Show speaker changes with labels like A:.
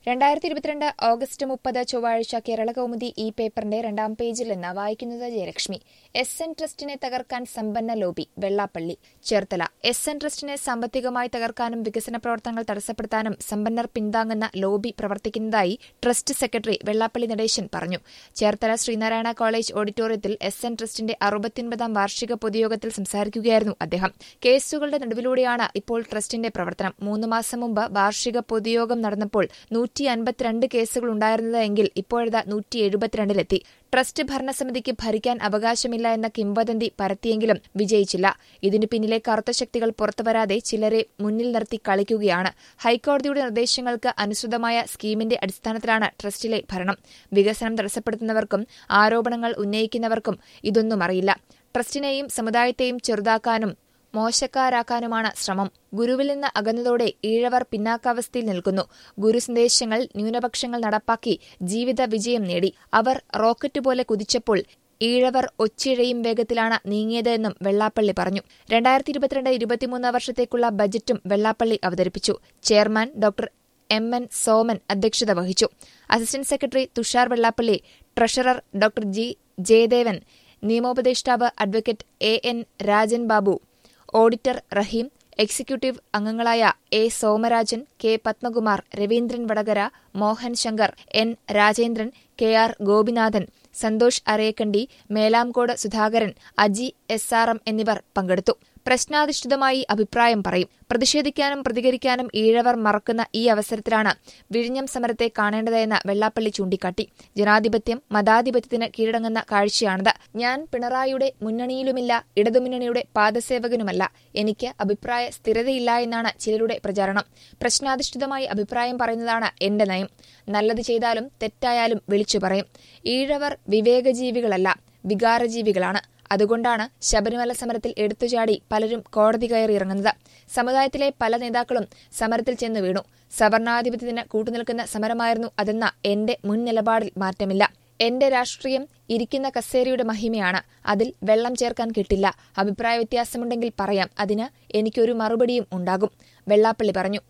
A: രണ്ടായിരത്തി ഇരുപത്തിരണ്ട് ഓഗസ്റ്റ് മുപ്പത് ചൊവ്വാഴ്ച കേരള കൗമുദി ഈ പേപ്പറിന്റെ രണ്ടാം പേജിൽ നിന്ന് വായിക്കുന്നത് ജയലക്ഷ്മി എസ് എൻ ട്രസ്റ്റിനെ തകർക്കാൻ സമ്പന്ന lobby Vellappally Cherthala S N ട്രസ്റ്റിനെ സാമ്പത്തികമായി തകർക്കാനും വികസന പ്രവർത്തനങ്ങൾ തടസ്സപ്പെടുത്താനും സമ്പന്നർ പിന്താങ്ങുന്ന ലോബി പ്രവർത്തിക്കുന്നതായി ട്രസ്റ്റ് സെക്രട്ടറി വെള്ളാപ്പള്ളി നടേശൻ പറഞ്ഞു ചേർത്തല ശ്രീനാരായണ കോളേജ് ഓഡിറ്റോറിയത്തിൽ എസ് എൻ ട്രസ്റ്റിന്റെ അറുപത്തിയൊൻപതാം വാർഷിക പൊതുയോഗത്തിൽ സംസാരിക്കുകയായിരുന്നു അദ്ദേഹം കേസുകളുടെ നടുവിലൂടെയാണ് ഇപ്പോൾ ട്രസ്റ്റിന്റെ പ്രവർത്തനം മൂന്ന് മാസം മുമ്പ് വാർഷിക പൊതുയോഗം നടന്നപ്പോൾ നൂറ്റി അൻപത്തിരണ്ട് കേസുകൾ ഉണ്ടായിരുന്നത് എങ്കിൽ ഇപ്പോഴത് നൂറ്റി എഴുപത്തിരണ്ടിലെത്തി ട്രസ്റ്റ് ഭരണസമിതിക്ക് ഭരിക്കാൻ അവകാശമില്ല എന്ന കിംവദന്തി പരത്തിയെങ്കിലും വിജയിച്ചില്ല ഇതിനു പിന്നിലെ കറുത്ത ശക്തികൾ പുറത്തുവരാതെ ചിലരെ മുന്നിൽ നിർത്തി കളിക്കുകയാണ് ഹൈക്കോടതിയുടെ നിർദ്ദേശങ്ങൾക്ക് അനുസൃതമായ സ്കീമിന്റെ അടിസ്ഥാനത്തിലാണ് ട്രസ്റ്റിലെ ഭരണം വികസനം തടസ്സപ്പെടുത്തുന്നവർക്കും ആരോപണങ്ങൾ ഉന്നയിക്കുന്നവർക്കും ഇതൊന്നും അറിയില്ല ട്രസ്റ്റിനെയും സമുദായത്തെയും ചെറുതാക്കാനും മോശക്കാരാക്കാനുമാണ് ശ്രമം ഗുരുവിൽ നിന്ന് അകന്നതോടെ ഈഴവർ പിന്നാക്കാവസ്ഥയിൽ നിൽക്കുന്നു ഗുരുസന്ദേശങ്ങൾ ന്യൂനപക്ഷങ്ങൾ നടപ്പാക്കി ജീവിത വിജയം നേടി അവർ റോക്കറ്റ് പോലെ കുതിച്ചപ്പോൾ ഈഴവർ ഒച്ചിഴയും വേഗത്തിലാണ് നീങ്ങിയതെന്നും വെള്ളാപ്പള്ളി പറഞ്ഞു രണ്ടായിരത്തി ഇരുപത്തിരണ്ട് ഇരുപത്തിമൂന്ന് വർഷത്തേക്കുള്ള ബജറ്റും വെള്ളാപ്പള്ളി അവതരിപ്പിച്ചു chairman doctor M N Soman അധ്യക്ഷത വഹിച്ചു assistant secretary Thushar Vellappally treasurer doctor G Jayadevan നിയമോപദേഷ്ടാവ് advocate A N Rajan Babu auditor Rahim executive അംഗങ്ങളായ A Somarajan K Padmakumar Raveendran Vadakara Mohan Shankar N Rajendran K R Gopinathan Santhosh Arayakkandi Melamkode Sudhakaran Aji S R M എന്നിവർ പങ്കെടുത്തു പ്രശ്നാധിഷ്ഠിതമായി അഭിപ്രായം പറയും പ്രതിഷേധിക്കാനും പ്രതികരിക്കാനും ഈഴവർ മറക്കുന്ന ഈ അവസരത്തിലാണ് വിഴിഞ്ഞം സമരത്തെ കാണേണ്ടതെന്ന് വെള്ളാപ്പള്ളി ചൂണ്ടിക്കാട്ടി ജനാധിപത്യം മതാധിപത്യത്തിന് കീഴടങ്ങുന്ന കാഴ്ചയാണിത് ഞാൻ പിണറായിയുടെ മുന്നണിയിലുമില്ല ഇടതുമുന്നണിയുടെ പാദസേവകനുമല്ല എനിക്ക് അഭിപ്രായ സ്ഥിരതയില്ല എന്നാണ് ചിലരുടെ പ്രചാരണം പ്രശ്നാധിഷ്ഠിതമായി അഭിപ്രായം പറയുന്നതാണ് എന്റെ നയം നല്ലത് ചെയ്താലും തെറ്റായാലും വിളിച്ചു പറയും ഈഴവർ വിവേകജീവികളല്ല വികാരജീവികളാണ് അതുകൊണ്ടാണ് ശബരിമല സമരത്തിൽ എടുത്തുചാടി പലരും കോടതി കയറി ഇറങ്ങുന്നത് സമുദായത്തിലെ പല നേതാക്കളും സമരത്തിൽ ചെന്നു വീണു സവർണാധിപത്യത്തിന് കൂട്ടുനിൽക്കുന്ന സമരമായിരുന്നു അതെന്ന എന്റെ മുൻ നിലപാടിൽ മാറ്റമില്ല എന്റെ രാഷ്ട്രീയം ഇരിക്കുന്ന കസേരയുടെ മഹിമയാണ് അതിൽ വെള്ളം ചേർക്കാൻ കിട്ടില്ല അഭിപ്രായ വ്യത്യാസമുണ്ടെങ്കിൽ പറയാം അതിന് എനിക്കൊരു മറുപടിയും ഉണ്ടാകും വെള്ളാപ്പള്ളി പറഞ്ഞു